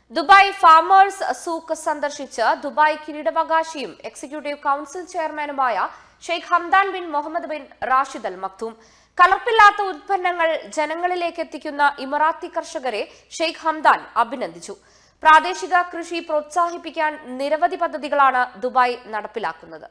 Dubai Farmers Souk സന്ദർശിച്ച് Dubai കിരീടാവകാശിയും executive council ചെയർമാനുമായ Sheikh Hamdan bin Mohammed bin Rashid Al Maktoum കലർപ്പില്ലാത്ത ഉൽപ്പന്നങ്ങൾ ജനങ്ങളിലേക്ക് എത്തിക്കുന്ന ഇമറാത്തി കർഷകരെ ഷെയ്ഖ് ഹംദാൻ അഭിനന്ദിച്ചു പ്രാദേശിക കൃഷി പ്രോത്സാഹിപ്പിക്കാൻ നിരവധി പദ്ധതികളാണ് ദുബായ് നടപ്പിലാക്കുന്നത്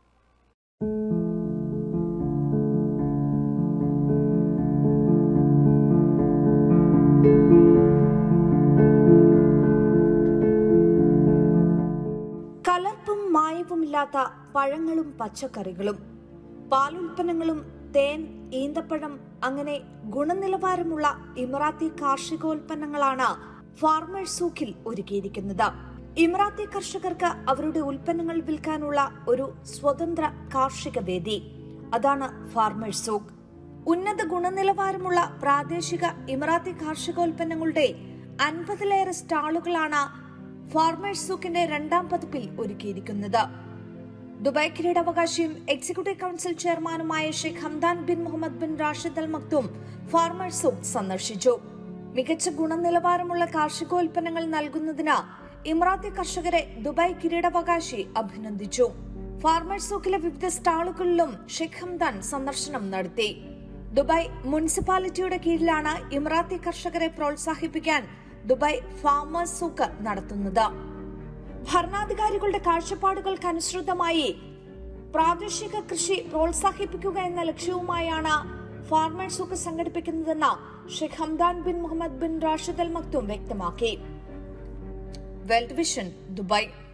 കലർപ്പും മായവുമില്ലാത്ത പഴങ്ങളും പച്ചക്കറികളും പാലുൽപ്പന്നങ്ങളും തേൻ ഈന്തപ്പഴം അങ്ങനെ ഗുണനിലവാരമുള്ള ഇമറാത്തി കാർഷികോൽപ്പന്നങ്ങളാണ് ഫാർമേഴ്സ് സൂക്കിൽ ഒരുക്കിയിരിക്കുന്നത് ഇമറാത്തി കർഷകർക്ക് അവരുടെ ഉൽപ്പന്നങ്ങൾ വിൽക്കാനുള്ള ഒരു സ്വതന്ത്ര കാർഷിക വേദി അതാണ് ഫാർമേഴ്സ് സൂക്ക് ഉന്നത ഗുണനിലവാരമുള്ള പ്രാദേശിക ഇമറാത്തി കാർഷികോൽപ്പന്നങ്ങളുടെ അൻപതിലേറെ സ്റ്റാളുകളാണ് ഫാർമേഴ്സ് സൂക്കിന്റെ രണ്ടാം പതിപ്പിൽ ഒരുക്കിയിരിക്കുന്നത് ദുബായ് കിരീടാവകാശിയും എക്സിക്യൂട്ടീവ് കൌൺസിൽ ചെയർമാനുമായ Sheikh Hamdan bin Mohammed bin Rashid Al Maktoum Farmers Souk സന്ദർശിച്ചു മികച്ച ഗുണനിലവാരമുള്ള കാർഷികോൽപ്പന്നങ്ങൾ നൽകുന്നതിന് ഇമറാത്തി കർഷകരെ ദുബായ് കിരീടാവകാശി അഭിനന്ദിച്ചു ഫാർമേഴ്സ് സൂക്കിലെ വിവിധ സ്റ്റാളുകളിലും ഷെയ്ഖ് ഹംദാൻ സന്ദർശനം നടത്തി ദുബായ് മുനിസിപ്പാലിറ്റിയുടെ കീഴിലാണ് ഇമറാത്തി കർഷകരെ പ്രോത്സാഹിപ്പിക്കാൻ ദുബായ് ഫാമേഴ്സ് സൂക്ക് നടത്തുന്നത് ഭരണാധികാരികളുടെ കാഴ്ചപ്പാടുകൾക്കനുസൃതമായി പ്രാദേശിക കൃഷി പ്രോത്സാഹിപ്പിക്കുക എന്ന ലക്ഷ്യവുമായാണ് ഫാർമേഴ്സ് സൂക്ക് സംഘടിപ്പിക്കുന്നതെന്ന് Sheikh Hamdan bin Mohammed bin Rashid Al Maktoum വ്യക്തമാക്കി വെൽറ്റ് വിഷൻ ദുബായ്